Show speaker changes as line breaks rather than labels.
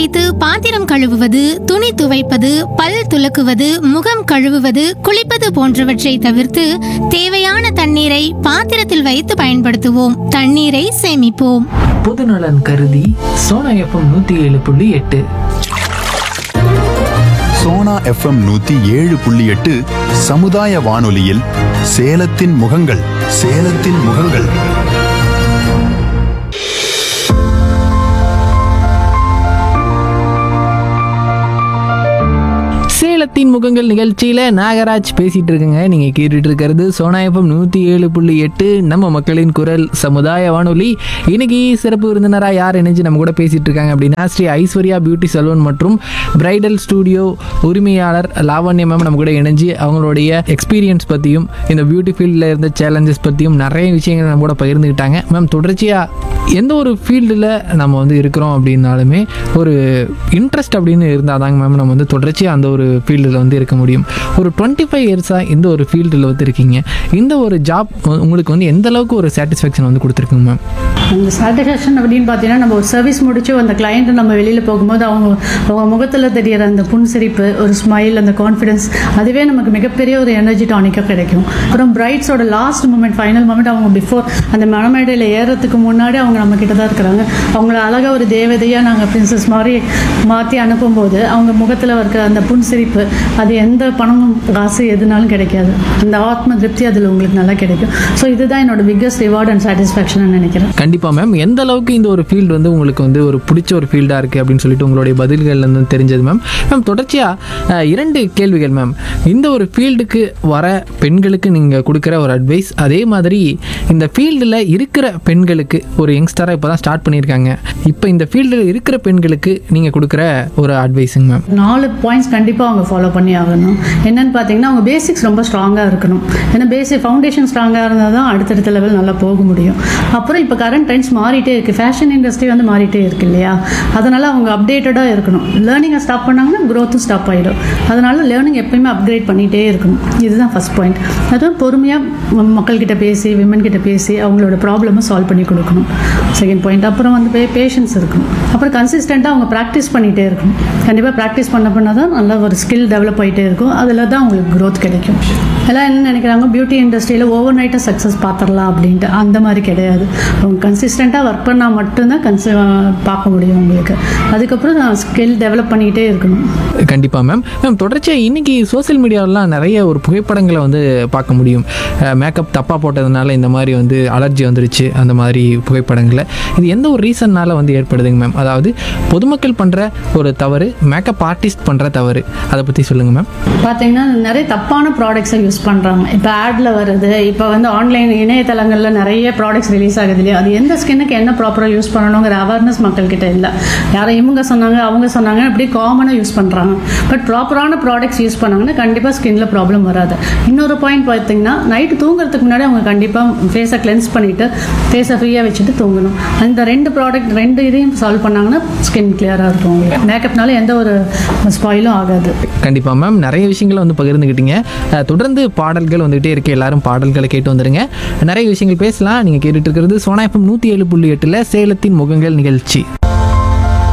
வைத்து பாத்திரம் கழுவுவது துணி துவைப்பது பல் துலக்குவது முகம் கழுவுவது குளிப்பது போன்றவற்றை தவிர்த்து தேவையான தண்ணீரை பாத்திரத்தில் வைத்து பயன்படுத்துவோம் தண்ணீரை சேமிப்போம்
பொதுநலன் கருதி சோனா எஃப்எம் நூற்றி ஏழு புள்ளி எட்டு
சோனா எஃப்எம் நூத்தி ஏழு புள்ளி எட்டு சமுதாய வானொலியில் சேலத்தின் முகங்கள் சேலத்தின் முகங்கள்
சேலத்தின் முகங்கள் நிகழ்ச்சியில் நாகராஜ் பேசிட்டு இருக்குங்க நீங்கள் கேட்டுட்டு இருக்கிறது சோனா எஃப்எம் நூற்றி ஏழு புள்ளி எட்டு நம்ம மக்களின் குரல் சமுதாய வானொலி இன்னைக்கு சிறப்பு விருந்தினராக யார் இணைஞ்சு நம்ம கூட பேசிட்டு இருக்காங்க அப்படின்னா ஸ்ரீ ஐஸ்வர்யா பியூட்டி சலூன் மற்றும் பிரைடல் ஸ்டூடியோ உரிமையாளர் லாவண்யா மேம் நம்ம கூட இணைஞ்சு அவங்களுடைய எக்ஸ்பீரியன்ஸ் பற்றியும் இந்த பியூட்டி ஃபீல்டில் இருந்த சேலஞ்சஸ் பற்றியும் நிறைய விஷயங்கள் நம்ம கூட பகிர்ந்துக்கிட்டாங்க மேம் தொடர்ச்சியாக எந்த ஒரு ஃபீல்டில் நம்ம வந்து இருக்கிறோம் அப்படின்னாலுமே ஒரு இன்ட்ரெஸ்ட் அப்படின்னு இருந்தால் தாங்க மேம் நம்ம வந்து தொடர்ச்சியாக அந்த ஒரு ஃபீல்டில் வந்து இருக்க முடியும் ஒரு டுவெண்ட்டி ஃபைவ் இயர்ஸாக இந்த ஒரு ஃபீல்டில் வந்து இருக்கீங்க இந்த ஒரு ஜாப் உங்களுக்கு வந்து எந்த அளவுக்கு ஒரு சாட்டிஸ்ஃபேக்ஷன் வந்து கொடுத்துருக்குங்க மேம்
அந்த சாட்டிஸ்ஃபேக்ஷன் அப்படின்னு பார்த்தீங்கன்னா நம்ம ஒரு சர்வீஸ் முடிச்சு அந்த கிளைண்ட்டு நம்ம வெளியில் போகும்போது அவங்க அவங்க முகத்தில் தெரியற அந்த புன்சிரிப்பு ஒரு ஸ்மைல் அந்த கான்ஃபிடன்ஸ் அதுவே நமக்கு மிகப்பெரிய ஒரு எனர்ஜி டானிக்காக கிடைக்கும் அப்புறம் பிரைட்ஸோட லாஸ்ட் மூமெண்ட் ஃபைனல் மூமெண்ட் அவங்க பிஃபோர் அந்த மணமேடையில் ஏறதுக்கு முன்னாடி அவங்க நம்ம கிட்ட தான் இருக்கிறாங்க அவங்கள அழகாக ஒரு தேவதையாக நாங்கள் பிரின்சஸ் மாதிரி மாற்றி அனுப்பும்போது அவங்க முகத்தில் இருக்கிற அந்த புன்சிரிப்பு அது எந்த பணமும் காசு எதுனாலும் கிடைக்காது அந்த ஆத்ம திருப்தி அதில் உங்களுக்கு நல்லா கிடைக்கும் ஸோ இதுதான் என்னோட பிக்கஸ்ட் ரிவார்ட் அண்ட் சாட்டிஸ்ஃபேக்ஷன் நினைக்கிறேன்
கண்டிப்பாக மேம் எந்த அளவுக்கு இந்த ஒரு ஃபீல்டு வந்து உங்களுக்கு வந்து ஒரு பிடிச்ச ஒரு ஃபீல்டாக இருக்குது அப்படின்னு சொல்லிட்டு உங்களுடைய பதில்கள்ல இருந்து தெரிஞ்சது மேம் மேம் தொடர்ச்சியாக இரண்டு கேள்விகள் மேம் இந்த ஒரு ஃபீல்டுக்கு வர பெண்களுக்கு நீங்கள் கொடுக்குற ஒரு அட்வைஸ் அதே மாதிரி இந்த ஃபீல்டில் இருக்கிற பெண்களுக்கு ஒரு யங்ஸ்டராக இப்போ தான் ஸ்டார்ட் பண்ணியிருக்காங்க இப்போ இந்த ஃபீல்டில் இருக்கிற பெண்களுக்கு நீங்கள் கொடுக்குற ஒரு அட்வைஸுங்க மேம்
நாலு பாயிண்ட்ஸ் கண்டிப்பாக அவங்க ஃபாலோ பண்ணி ஆகணும் என்னன்னு பார்த்தீங்கன்னா அவங்க பேசிக்ஸ் ரொம்ப ஸ்ட்ராங்காக இருக்கணும் ஏன்னா பேசிக் ஃபவுண்டேஷன் ஸ்ட்ராங்காக இருந்தால் தான் அடுத்தடுத்த லெவல் நல்லா போக முடியும் அப்புறம் இப்போ கரண்ட் ட்ரெண்ட்ஸ் மாறிட்டே இருக்குது ஃபேஷன் இண்டஸ்ட்ரி வந்து மாறிட்டே இருக்கு இல்லையா அதனால அவங்க அப்டேட்டடாக இருக்கணும் லேர்னிங்கை ஸ்டாப் பண்ணாங்கன்னா க்ரோத்தும் ஸ்டாப் ஆகிடும் அதனால லேர்னிங் எப்பயுமே அப்கிரேட் பண்ணிகிட்டே இருக்கணும் இதுதான் ஃபர்ஸ்ட் பாயிண்ட் அதுவும் பொறுமையாக மக்கள்கிட்ட பேசி விமன் கிட்ட பேசி அவங்களோட ப்ராப்ளமை சால்வ் பண்ணி கொடுக்கணும் செகண்ட் பாயிண்ட் அப்புறம் வந்து பே பேஷன்ஸ் இருக்கணும் அப்புறம் கன்சிஸ்டண்ட்டாக அவங்க ப்ராக்டிஸ் பண்ணிகிட்டே இருக்கணும் கண்டிப்பாக ப்ராக்டிஸ் பண்ண பண்ண தான் நல்ல ஒரு ஸ்கில் டெவலப் ஆகிட்டே இருக்கும் அதில் தான் அவங்களுக்கு க்ரோத் கிடைக்கும் எல்லாம் என்ன நினைக்கிறாங்க பியூட்டி இண்டஸ்ட்ரியில் ஓவர் நைட்டாக சக்ஸஸ் பார்த்துடலாம் அப்படின்ட்டு அந்த மாதிரி கிடையாது அவங்க கன்சிஸ்டண்ட்டாக ஒர்க் பண்ணால் மட்டும்தான் கன்சி பார்க்க முடியும் உங்களுக்கு அதுக்கப்புறம் ஸ்கில் டெவலப் பண்ணிக்கிட்டே இருக்கணும்
கண்டிப்பாக மேம் மேம் தொடர்ச்சியாக இன்றைக்கி சோஷியல் மீடியாவிலாம் நிறைய ஒரு புகைப்படங்களை வந்து பார்க்க முடியும் மேக்கப் தப்பாக போட்டதுனால இந்த மாதிரி வந்து அலர்ஜி வந்துருச்சு அந்த மாதிரி புகைப்படங்களை இது எந்த ஒரு ரீசன்னால் வந்து ஏற்படுதுங்க மேம் அதாவது பொதுமக்கள் பண்ணுற ஒரு தவறு மேக்கப் ஆர்டிஸ்ட் பண்ணுற தவறு அதை பற்றி சொல்லுங்கள் மேம்
பார்த்தீங்கன்னா நிறைய தப்பான ப்ராடக்ட்ஸை யூஸ் பண்ணுறாங்க இப்போ ஆடில் வருது இப்போ வந்து ஆன்லைன் இணையதளங்களில் நிறைய ப்ராடக்ட்ஸ் ரிலீஸ் ஆகுது இல்லையா அது எந்த ஸ்கின்னுக்கு என்ன ப்ராப்பராக யூஸ் பண்ணணுங்கிற அவேர்னஸ் மக்கள்கிட்ட இல்லை யாரும் இவங்க சொன்னாங்க அவங்க சொன்னாங்க அப்படி காமனாக யூஸ் பண்ணுறாங்க பட் ப்ராப்பரான ப்ராடக்ட்ஸ் யூஸ் பண்ணாங்கன்னா கண்டிப்பாக ஸ்கின்ல ப்ராப்ளம் வராது இன்னொரு பாயிண்ட் பார்த்தீங்கன்னா நைட்டு தூங்குறதுக்கு முன்னாடி அவங்க கண்டிப்பாக ஃபேஸை கிளென்ஸ் பண்ணிவிட்டு ஃபேஸை ஃப்ரீயாக வச்சுட்டு தூங்கணும் அந்த ரெண்டு ப்ராடக்ட் ரெண்டு இதையும் சால்வ் பண்ணாங்கன்னா ஸ்கின் கிளியராக இருக்கும் உங்களுக்கு மேக்கப்னால எந்த ஒரு ஸ்பாயிலும் ஆகாது
கண்டிப்பாக மேம் நிறைய விஷயங்களை வந்து பகிர்ந்துக்கிட்டீங்க அஹ், தொடர்ந்து பாடல்கள் வந்துகிட்டே இருக்கு எல்லாரும் பாடல்களை கேட்டு வந்துருங்க நிறைய விஷயங்கள் பேசலாம் நீங்கள் கேட்டுட்டு இருக்கிறது சோனா எஃப்எம் நூற்றி ஏழு புள்ளி எட்டில் சேலத்தின் முகங்கள் நிகழ்ச்சி